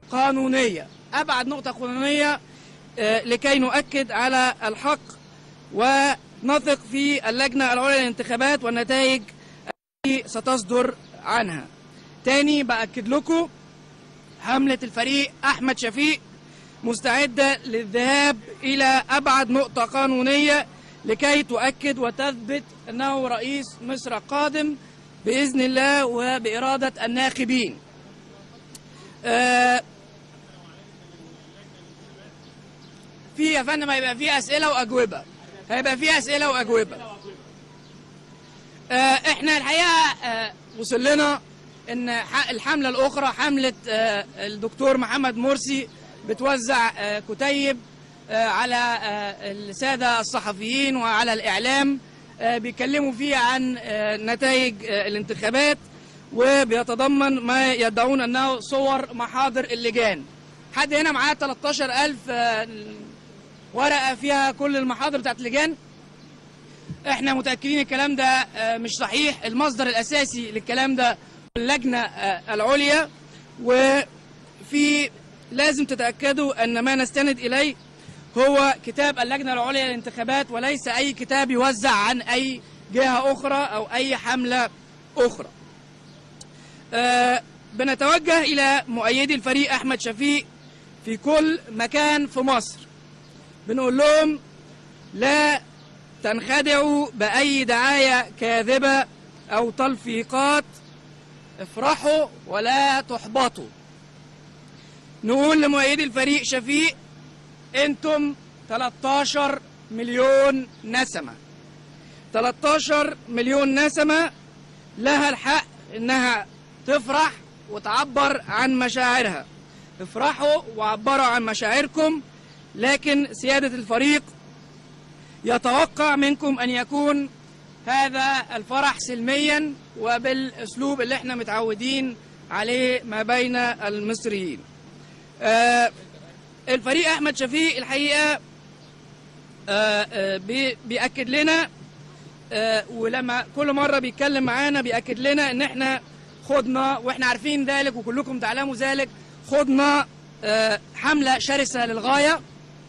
قانونية أبعد نقطة قانونية آه، لكي نؤكد على الحق ونثق في اللجنة العليا للانتخابات والنتائج التي ستصدر عنها تاني بأكد لكم حملة الفريق أحمد شفيق مستعدة للذهاب إلى أبعد نقطة قانونية لكي تؤكد وتثبت أنه رئيس مصر القادم بإذن الله وبإرادة الناخبين آه، في يا فندم هيبقى في أسئلة وأجوبة هيبقى في أسئلة وأجوبة آه، احنا الحقيقة آه، وصل لنا ان ح- الحملة الاخرى حملة آه، الدكتور محمد مرسي بتوزع آه، كتيب آه، على آه، السادة الصحفيين وعلى الاعلام آه، بيتكلموا فيه عن آه، نتائج آه، الانتخابات وبيتضمن ما يدعون انه صور محاضر اللجان حد هنا معاه 13000 آه، ورقة فيها كل المحاضر بتاعت اللجان احنا متاكدين الكلام ده آه، مش صحيح المصدر الاساسي للكلام ده اللجنه آه، العليا وفي لازم تتاكدوا ان ما نستند اليه هو كتاب اللجنه العليا للانتخابات وليس اي كتاب يوزع عن اي جهه اخرى او اي حمله اخرى آه، بنتوجه الى مؤيدي الفريق احمد شفيق في كل مكان في مصر بنقول لهم لا تنخدعوا بأي دعاية كاذبة أو تلفيقات افرحوا ولا تحبطوا نقول لمؤيدي الفريق شفيق انتم 13 مليون نسمة 13 مليون نسمة لها الحق انها تفرح وتعبر عن مشاعرها افرحوا وعبروا عن مشاعركم لكن سيادة الفريق يتوقع منكم ان يكون هذا الفرح سلميا وبالاسلوب اللي احنا متعودين عليه ما بين المصريين. آه الفريق احمد شفيق الحقيقه آه آه بي- بياكد لنا آه ولما كل مره بيتكلم معانا بياكد لنا ان احنا خضنا واحنا عارفين ذلك وكلكم تعلموا ذلك خضنا آه حمله شرسه للغايه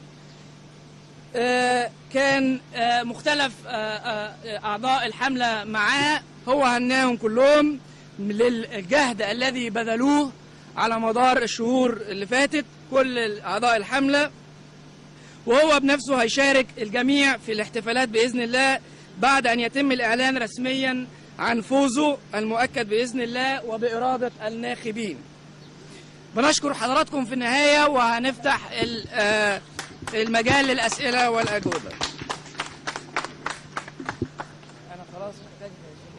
آه، كان آه، مختلف آه، آه، أعضاء الحملة معاه هو هناهم كلهم للجهد الذي بذلوه على مدار الشهور اللي فاتت كل أعضاء الحملة وهو بنفسه هيشارك الجميع في الاحتفالات بإذن الله بعد أن يتم الإعلان رسميا عن فوزه المؤكد بإذن الله وبإرادة الناخبين بنشكر حضراتكم في النهاية وهنفتح ال- آه، المجال للأسئلة والأجوبة أنا خلاص محتاج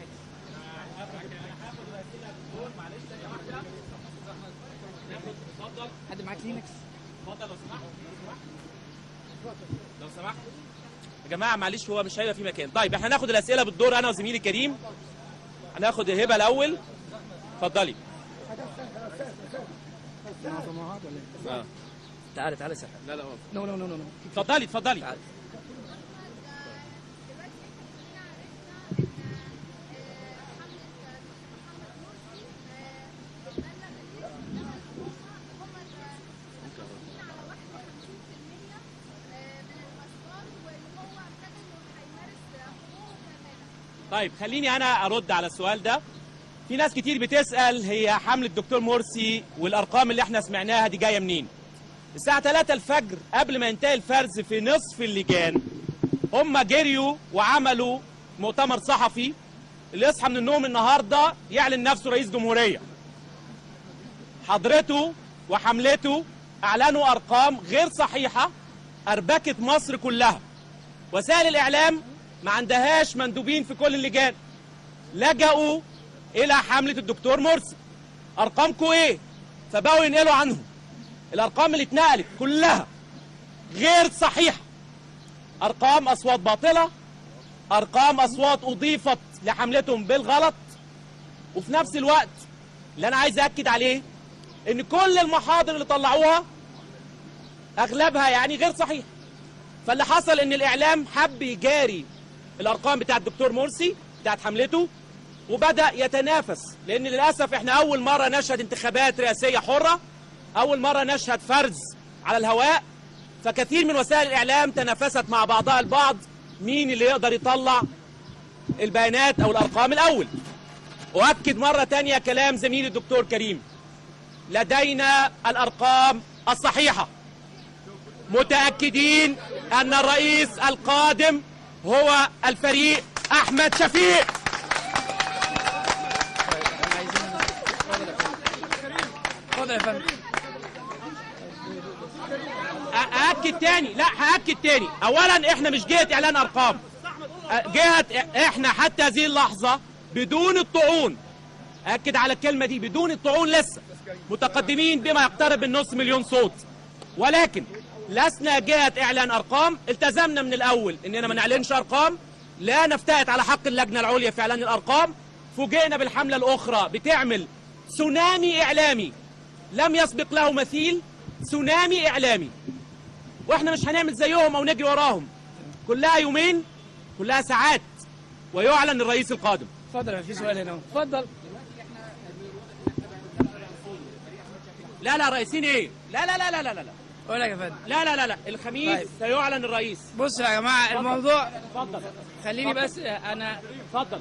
حد معاه كلينكس؟ لو سمحت يا جماعه معلش هو مش هيبقى في مكان طيب احنا هناخد الاسئله بالدور انا وزميلي كريم هناخد هبه الاول اتفضلي آه. تعالى تعالى سهل لا لا نو نو نو نو اتفضلي اتفضلي تعالى. طيب خليني انا ارد على السؤال ده في ناس كتير بتسال هي حمله الدكتور مرسي والارقام اللي احنا سمعناها دي جايه منين الساعه 3 الفجر قبل ما ينتهي الفرز في نصف اللجان هم جريوا وعملوا مؤتمر صحفي اللي يصحى من النوم النهارده يعلن نفسه رئيس جمهوريه حضرته وحملته اعلنوا ارقام غير صحيحه اربكت مصر كلها وسائل الاعلام ما عندهاش مندوبين في كل اللجان لجأوا الى حمله الدكتور مرسي ارقامكم ايه فبقوا ينقلوا عنهم الارقام اللي اتنقلت كلها غير صحيحه ارقام اصوات باطله ارقام اصوات اضيفت لحملتهم بالغلط وفي نفس الوقت اللي انا عايز اكد عليه ان كل المحاضر اللي طلعوها اغلبها يعني غير صحيح فاللي حصل ان الاعلام حب يجاري الارقام بتاعه الدكتور مرسي بتاعه حملته وبدا يتنافس لان للاسف احنا اول مره نشهد انتخابات رئاسيه حره أول مرة نشهد فرز على الهواء فكثير من وسائل الإعلام تنافست مع بعضها البعض مين اللي يقدر يطلع البيانات أو الأرقام الأول أؤكد مرة تانية كلام زميلي الدكتور كريم لدينا الأرقام الصحيحة متأكدين أن الرئيس القادم هو الفريق أحمد شفيق اتفضل يا فندم أأكد تاني لا هأكد تاني أولا إحنا مش جهة إعلان أرقام أ- جهة إحنا حتى هذه اللحظة بدون الطعون أكد على الكلمة دي بدون الطعون لسه متقدمين بما يقترب من نص مليون صوت ولكن لسنا جهة إعلان أرقام التزمنا من الأول إننا ما نعلنش أرقام لا نفتئت على حق اللجنة العليا في إعلان الأرقام فوجئنا بالحملة الأخرى بتعمل تسونامي إعلامي لم يسبق له مثيل تسونامي إعلامي واحنا مش هنعمل زيهم او نجري وراهم كلها يومين كلها ساعات ويعلن الرئيس القادم اتفضل في سؤال هنا اتفضل لا لا رئيسين ايه لا لا لا لا لا لا اقول لك يا فندم لا لا لا لا الخميس طيب. سيعلن الرئيس بصوا يا جماعه الموضوع اتفضل خليني بس انا اتفضل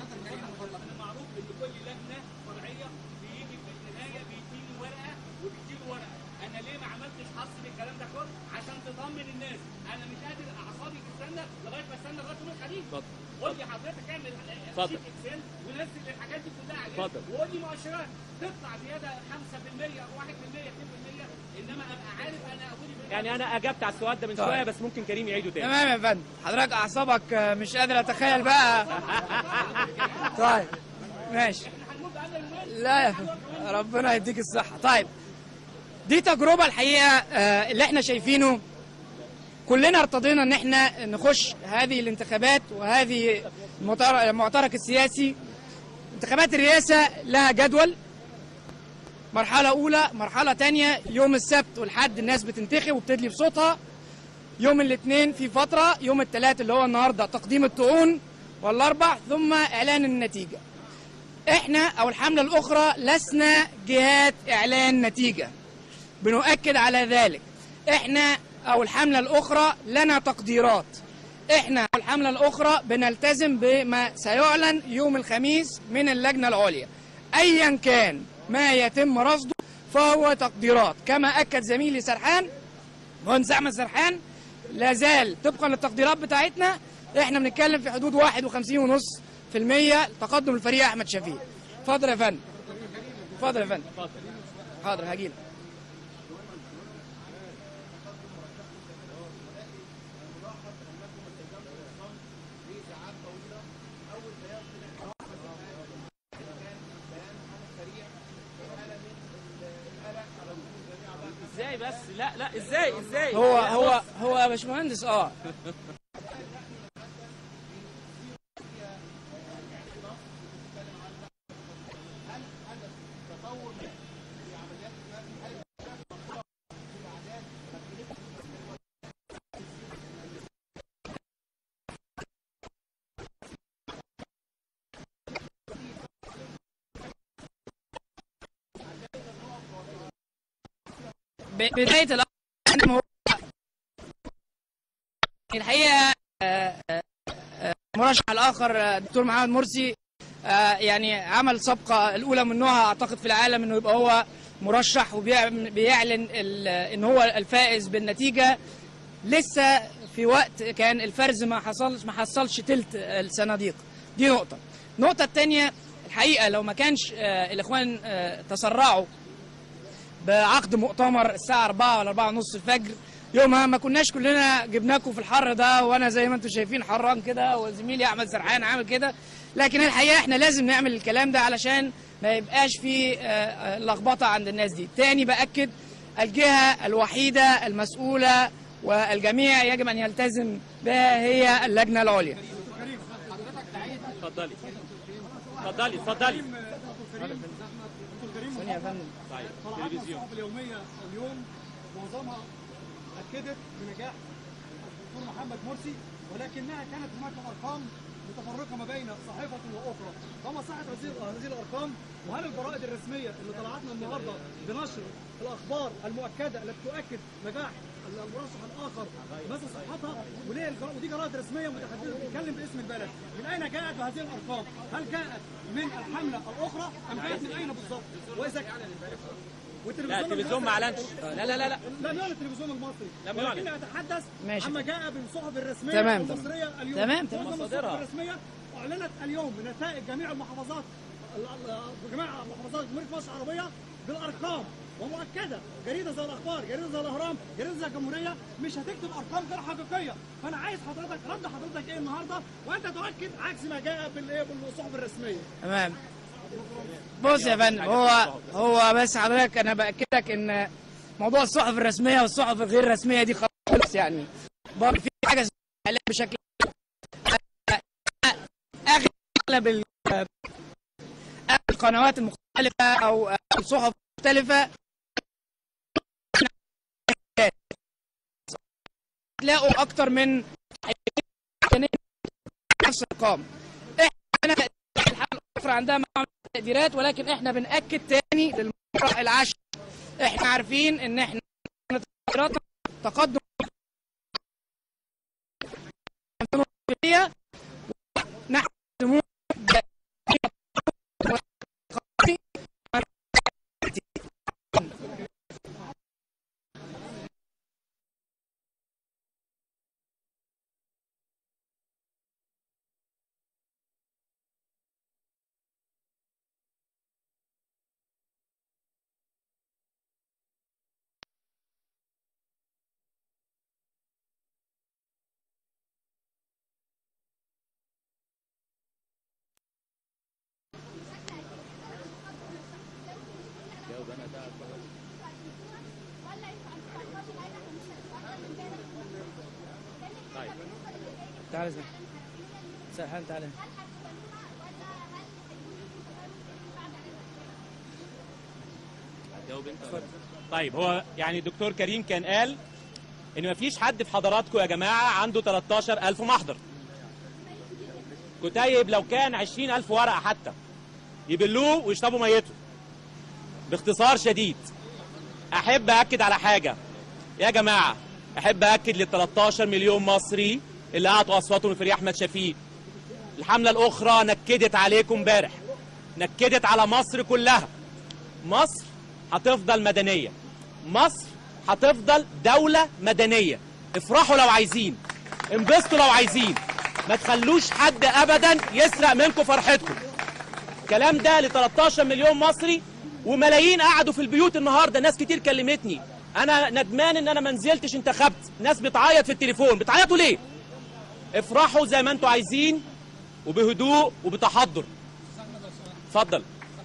انا ليه ما عملتش حصر الكلام ده كله عشان تطمن الناس انا مش قادر اعصابي تستنى لغايه ما استنى لغايه يوم الخميس اتفضل. قول لي حضرتك اعمل اتفضل. شيت اكسل ونزل الحاجات دي كلها عليه اتفضل. وقول لي مؤشرات تطلع زياده 5% او 1% 2% انما ابقى عارف انا اقول يعني انا اجبت على السؤال ده من طيب. شويه بس ممكن كريم يعيده تاني تمام يا فندم حضرتك اعصابك آه، مش قادر اتخيل بقى طيب ماشي لا يا فندم ربنا يديك الصحه طيب دي تجربه الحقيقه آه، اللي احنا شايفينه كلنا ارتضينا ان احنا نخش هذه الانتخابات وهذه المعتر- المعترك السياسي انتخابات الرئاسه لها جدول مرحلة أولى مرحلة تانية يوم السبت والحد الناس بتنتخب وبتدلي بصوتها يوم الاثنين في فترة يوم الثلاث اللي هو النهاردة تقديم الطعون والأربع ثم إعلان النتيجة إحنا أو الحملة الأخرى لسنا جهات إعلان نتيجة بنؤكد على ذلك إحنا أو الحملة الأخرى لنا تقديرات إحنا أو الحملة الأخرى بنلتزم بما سيعلن يوم الخميس من اللجنة العليا أيا كان ما يتم رصده فهو تقديرات كما أكد زميلي سرحان مهندس احمد سرحان لا زال طبقا للتقديرات بتاعتنا احنا بنتكلم في حدود 51 ونص في المية تقدم الفريق احمد شفيق اتفضل يا فندم اتفضل يا فندم حاضر هجيلك ازاي بس لا لا ازاي ازاي هو هو هو يا باشمهندس اه ب- بداية الأمر هو الحقيقة آه، آه، آه، المرشح الآخر آه، دكتور محمد مرسي آه، يعني عمل سابقة الأولى من نوعها أعتقد في العالم إنه يبقى هو مرشح وبيعلن إن هو الفائز بالنتيجة لسه في وقت كان الفرز ما حصلش ما حصلش تلت الصناديق دي نقطة النقطة الثانية الحقيقة لو ما كانش آه، الإخوان آه، تسرعوا بعقد مؤتمر الساعة 4 ولا 4 ونص الفجر يومها ما كناش كلنا جبناكم في الحر ده وانا زي ما انتم شايفين حران كده وزميلي احمد سرحان عامل كده لكن الحقيقه احنا لازم نعمل الكلام ده علشان ما يبقاش في آه، آه، لخبطه عند الناس دي تاني باكد الجهه الوحيده المسؤوله والجميع يجب ان يلتزم بها هي اللجنه العليا اتفضلي اتفضلي اتفضلي ثانية يا فندم طيب طلعات تلفزيون الصحف اليومية اليوم معظمها أكدت بنجاح الدكتور محمد مرسي ولكنها كانت هناك أرقام متفرقه ما بين صحيفه واخرى فما صحه هذه هذه الارقام وهل الجرائد الرسميه اللي طلعت لنا النهارده بنشر الاخبار المؤكده التي تؤكد نجاح المرشح الاخر مثل صحتها وليه الجر- ودي جرائد رسميه متحدثه بتتكلم باسم البلد من اين جاءت بهذه الارقام؟ هل جاءت من الحمله الاخرى ام جاءت من اين بالضبط؟ واذا لا التلفزيون ما اعلنش لا لا لا لا لم يعلن التلفزيون المصري لم يعلن. ولكني اتحدث ماشي. عما جاء بالصحف الرسميه تمام، تمام. المصريه اليوم تمام، تمام. معظم الصحف مصادرها. الرسميه اعلنت اليوم بنتائج جميع المحافظات ال- ال- جميع محافظات جمهوريه مصر العربيه بالارقام ومؤكده جريده زي الاخبار جريده زي الاهرام جريده زي الجمهوريه مش هتكتب ارقام غير حقيقيه فانا عايز حضرتك رد حضرتك ايه النهارده وانت تؤكد عكس ما جاء بالايه بالصحف الرسميه تمام بص يا فندم هو هو بس حضرتك انا باكد لك ان موضوع الصحف الرسميه والصحف الغير رسميه دي خلاص يعني برضه في حاجه اسمها اعلام بشكل اغلب ال- القنوات المختلفه او الصحف المختلفه تلاقوا اكتر من نفس الارقام احنا الحاله الاخرى عندها مجموعه من التقديرات ولكن احنا بناكد تاني للمره العاشره احنا عارفين ان احنا تقديراتنا تقدم نحن تعالى زين سرحان تعالى طيب هو يعني الدكتور كريم كان قال ان مفيش حد في حضراتكم يا جماعه عنده 13000 محضر كتيب لو كان 20000 ورقه حتى يبلوه ويشربوا ميته باختصار شديد احب اكد على حاجه يا جماعه احب اكد لل 13 مليون مصري اللي اعطوا اصواتهم لفريق احمد شفيق الحمله الاخرى نكدت عليكم امبارح نكدت على مصر كلها مصر هتفضل مدنيه مصر هتفضل دوله مدنيه افرحوا لو عايزين انبسطوا لو عايزين ما تخلوش حد ابدا يسرق منكم فرحتكم الكلام ده ل 13 مليون مصري وملايين قعدوا في البيوت النهارده ناس كتير كلمتني انا ندمان ان انا ما نزلتش انتخبت ناس بتعيط في التليفون بتعيطوا ليه افرحوا زي ما انتوا عايزين وبهدوء وبتحضر اتفضل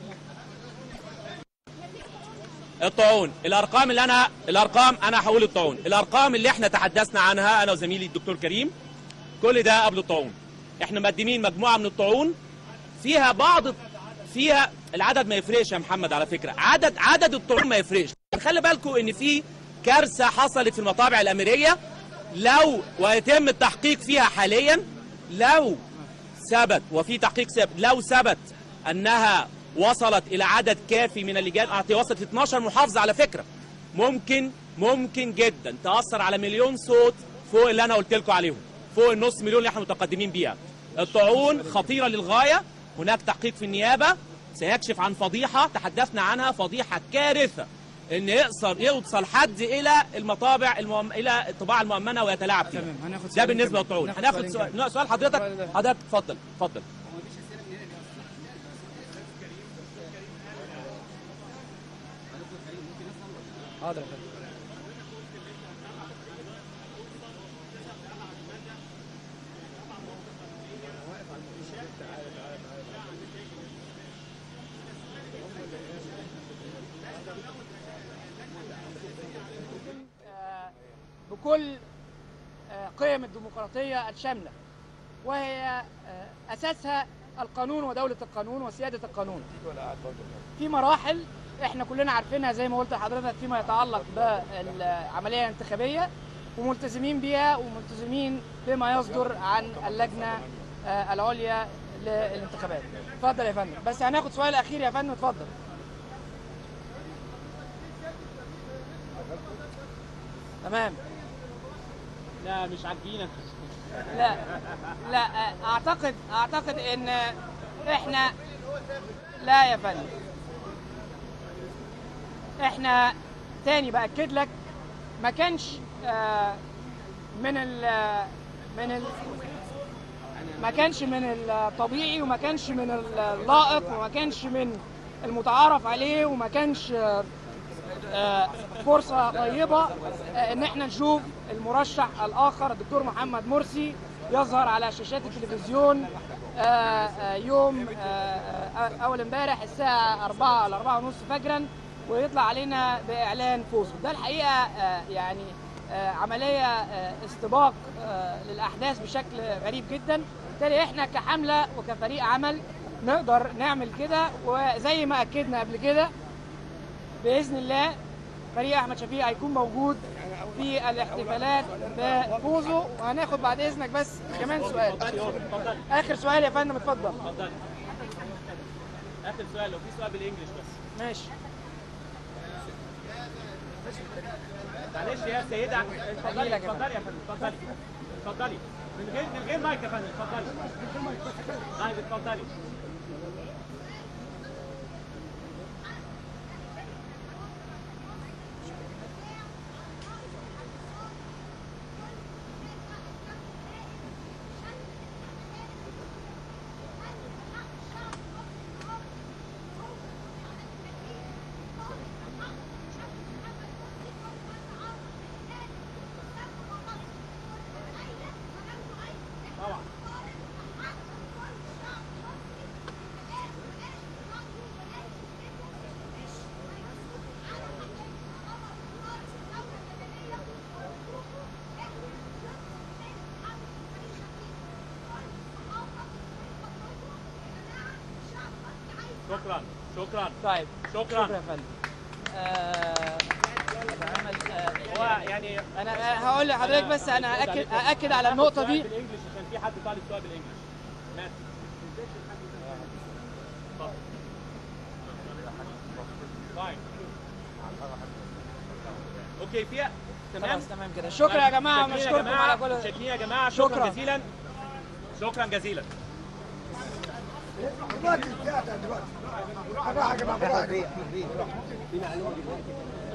الطاعون الارقام اللي انا الارقام انا هقول الطاعون الارقام اللي احنا تحدثنا عنها انا وزميلي الدكتور كريم كل ده قبل الطاعون احنا مقدمين مجموعه من الطاعون فيها بعض فيها العدد ما يفرقش يا محمد على فكره عدد عدد الطعون ما يفرقش خلي بالكم ان في كارثه حصلت في المطابع الاميريه لو ويتم التحقيق فيها حاليا لو ثبت وفي تحقيق ثبت لو ثبت انها وصلت الى عدد كافي من اللجان أعطي وصلت 12 محافظه على فكره ممكن ممكن جدا تاثر على مليون صوت فوق اللي انا قلت لكم عليهم فوق النص مليون اللي احنا متقدمين بيها الطاعون خطيره للغايه هناك تحقيق في النيابه سيكشف عن فضيحه تحدثنا عنها فضيحه كارثه ان يقصر يوصل حد الى المطابع المؤم... الى الطباعه المؤمنه ويتلاعب فيها تمام، هناخد ده سؤالين بالنسبه كمان. للطاعون هناخد هناخد سؤالين سؤال كمان. سؤال حضرتك السؤال ده. حضرتك اتفضل اتفضل حاضر يا فندم آه، بكل آه، قيم الديمقراطية الشاملة وهي آه، أساسها القانون ودولة القانون وسيادة القانون في مراحل احنا كلنا عارفينها زي ما قلت لحضرتك فيما يتعلق بالعملية الانتخابية وملتزمين بيها وملتزمين بما يصدر عن اللجنة آه، العليا للانتخابات اتفضل يا فندم بس هناخد سؤال اخير يا فندم اتفضل تمام لا مش عاجبينك لا لا اعتقد اعتقد ان احنا لا يا فندم احنا تاني باكد لك ما كانش آه، من ال من ال ما كانش من الطبيعي وما كانش من اللائق وما كانش من المتعارف عليه وما كانش آه، آه، فرصة طيبة آه، ان احنا نشوف المرشح الاخر الدكتور محمد مرسي يظهر على شاشات التلفزيون آه، آه، يوم آه، آه، اول امبارح الساعة 4 ل 4 ونص فجرا ويطلع علينا باعلان فوزه ده الحقيقة آه، يعني آه، عملية آه، استباق آه، للاحداث بشكل غريب جدا بالتالي احنا كحملة وكفريق عمل نقدر نعمل كده وزي ما اكدنا قبل كده باذن الله فريق احمد شفيق هيكون موجود في الاحتفالات بفوزه وهناخد بعد اذنك بس كمان سؤال اتفضل اخر سؤال يا فندم اتفضل اتفضل اخر سؤال لو في سؤال بالانجلش بس ماشي معلش يا سيدة اتفضلي هجيلك يا اتفضلي يا فندم اتفضلي اتفضلي من غير من غير مايك يا فندم اتفضلي طيب اتفضلي طبعا شكرا شكرا طيب شكرا شكرا يا فندم آه، عمل- آه، هو يعني انا آه، هقول لحضرتك بس انا هاكد هاكد على النقطه دي بالانجلش عشان في حد طالب سؤال بالانجلش ماشي اتفضل. طيب اوكي في تمام خلاص تمام كده شكرا يا جماعه شاكرين يا مشكوركم جماعة، على كل شاكرين يا جماعه شكرا شكرا. جزيلا شكرا جزيلا دلوقتي دلوقتي بالراحه يا جماعه بالراحه